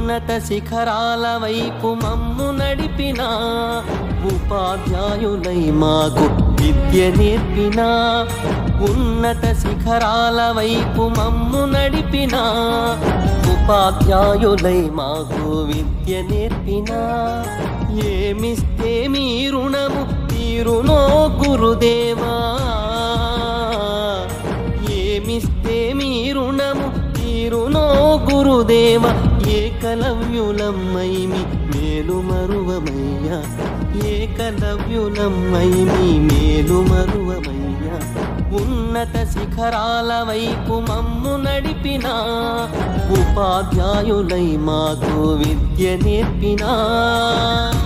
ఉన్నత శిఖరాల వైపు మమ్ము నడిపిన ఉపాధ్యాయులై మాకు విద్య నేర్పిన ఉన్నత శిఖరాల వైపు మమ్ము నడిపిన ఉపాధ్యాయులై మాకు విద్య నేర్పిన ఏమిస్తే మీ రుణము తీరునో గురుదేవా ఏమిస్తే మీ రుణము తీరునో గురుదేవ ఏకలవ్యులమ్మై మీ మేలు మరువమయ్యా ఏకలవ్యులమ్మై మీ మేలు మరువమయ్యా ఉన్నత శిఖరాల వైపు మమ్ము నడిపిన ఉపాధ్యాయులై మాకు విద్య నేర్పినా